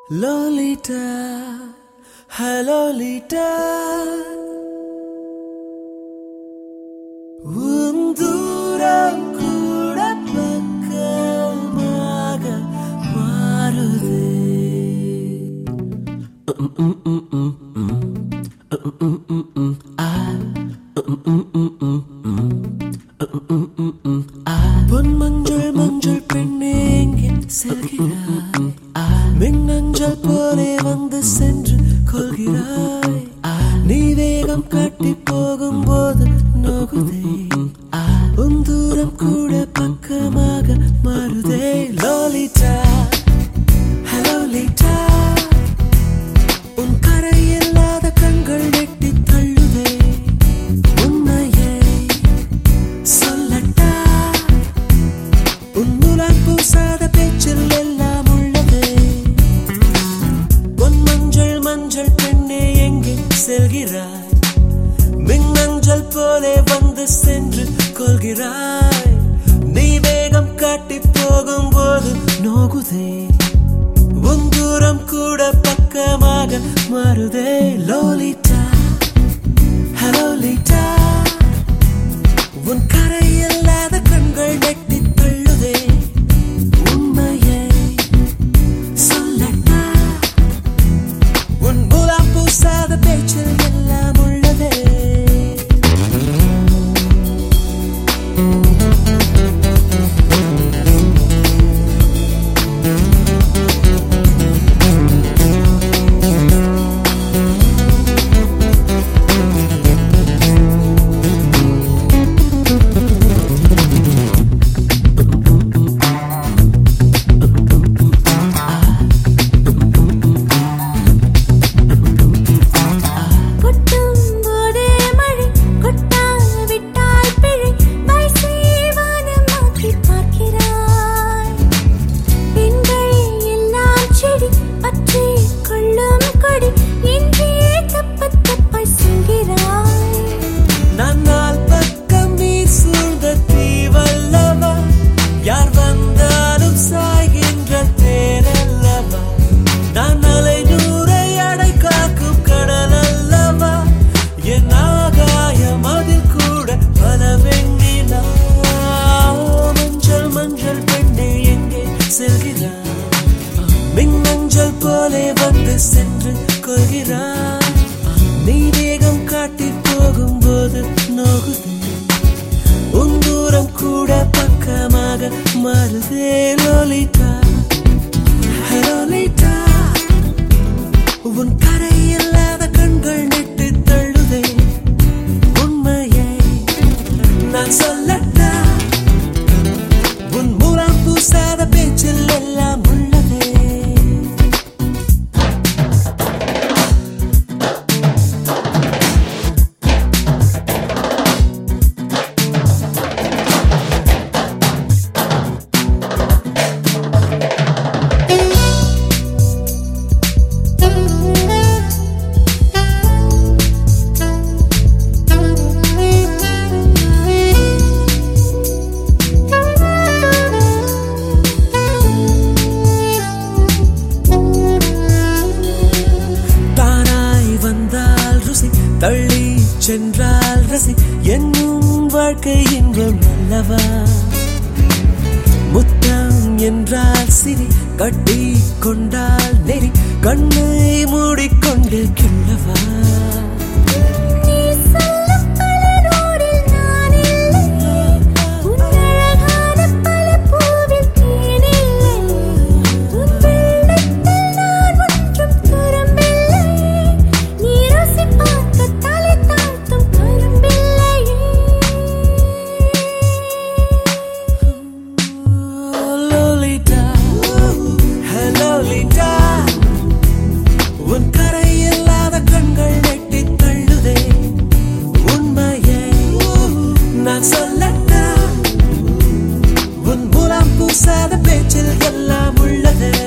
Lolita ஹலோலிட்டா உன் தூரம் கூட பக்கமாக மாறுதே பொன் மஞ்சள் மஞ்சள் பெண்ணே எங்கே செல்கிறாய் மின்னஞ்சல் போலே வந்து சென்று கொள்கிறாய் நீ வேகம் காட்டி போகும்போது நோகுதே உன் தூரம் கூட பக்கமாக மாறுதே லோலிட்டா ஹலோ லிட்டா உன் கரை இல்லாத கண்கள் வெட்டி தள்ளுதே உண்மையை சொல்லட்டா உன் முலாம் பூசாத பேச்சில் எல்லாம் உள்ளதே பொன் மஞ்சள் மஞ்சள் பெண்ணே எங்கே செல்கிறாய் மின்னஞ்சல் போலே வந்து சென்று கொள்கிறாய் நீ வேகம் காட்டி போகும்போது நோகுதே உன் தூரம் கூட பக்கமாக மாறுதே லோலிட்டா ஹலோ லிட்டா உன் கரை இல்லாத கண்கள் வெட்டி தள்ளுதே உண்மையை சொல்லட்டா உன் முலாம் பூசாத பேச்சில் எல்லாம் உள்ளதே கொட்டும் போதே மழை கொட்டாவிட்டால் பிழை வைசேவானம் மாற்றி பார்க்கிறாய் பெண்கள் எல்லாம் செடி பற்றி கொள்ளும் கொடி என்றே தப்ப தப்பாய் சொல்கிறாய் நான் நாள் பக்கம் நீ சூழ்ந்த தீவல்லவா யார் வந்தாலும் சாய்கின்ற தேரல்லவா நான் அலை நூறை அடை காக்கும் கடல் அல்லவா என் ஆகாயம் அதில் கூட பல வெண்ணிலா மஞ்சள் மஞ்சள் பெண்ணே எங்கே செல்கிறாய் மின்னஞ்சல் போலே வந்து சென்று கொள்கிறாய் நீ வேகம் காட்டி போகும்போது நோகுதே உன் தூரம் கூட பக்கமாக மாறுதே லோலிட்டா லோலிட்டா உன் கரை இல்லாத கண்கள் நெட்டு தள்ளுதே உண்மையை நான் சொல்லட்டா உன் மூலம் பூசாத பேச்சில் எல்லாம் உள்ளதே தானாய் வந்தால் ருசி தள்ளி சென்றால் ரசி என்னும் வாழ்க்கை இன்பம் அல்லவா முத்தம் என்றால் சிரி கட்டி கொண்டால் நெறி கண்ணை மூடிக்கொண்டு கிள்ளவா நீ சொல்லும் பல நூறில் நான் இல்லை உன் அழகான பல பூவில் தேனில்லை உன் வெள்ளத்தில் நான் ஒன்றும் துரும்பில்லை நீ ருசி பார்க்க தலை தாழ்த்தும் கரும்பில்லையே லோலிட்டா ஹலோலிட்டா உன் கரை இல்லாத கண்கள் வெட்டி தள்ளுதே உண்மையை நான் சொல்லட்டா உன் மூலம் பூசாத பேச்சில் எல்லாம் உள்ளதே